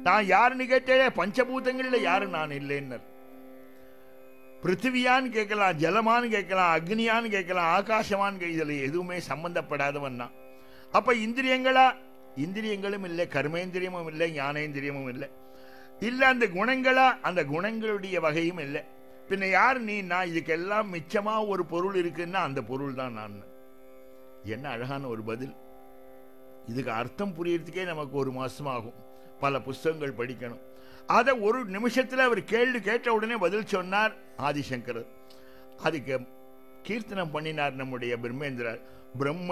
நான் யாருன்னு கேட்டே பஞ்சபூதங்கள்ல யாரு நான் இல்லைன்னர் பிருத்திவியான்னு கேட்கலாம் ஜலமான்னு கேட்கலாம் அக்னியான்னு கேட்கலாம் ஆகாசமான்னு கே- இதுல எதுவுமே சம்பந்தப்படாதவன் தான் அப்ப இந்திரியங்களா இந்திரியங்களும் இல்லை கர்மேந்திரியமும் இல்லை ஞானேந்திரியமும் இல்லை இல்ல அந்த குணங்களா அந்த குணங்களுடைய வகையும் இல்லை பின்ன யார் நீ நான் இதுக்கெல்லாம் மிச்சமா ஒரு பொருள் இருக்குன்னா அந்த பொருள் தான் நான் என்ன அழகான ஒரு பதில் இதுக்கு அர்த்தம் புரியறதுக்கே நமக்கு ஒரு மாசம் ஆகும் பல புஸ்தகங்கள் படிக்கணும் அதை ஒரு நிமிஷத்துல அவர் கேள்வி கேட்ட உடனே பதில் சொன்னார் ஆதிசங்கரர் அதுக்கு கீர்த்தனம் பண்ணினார் நம்முடைய பிரம்மேந்திரர் பிரம்ம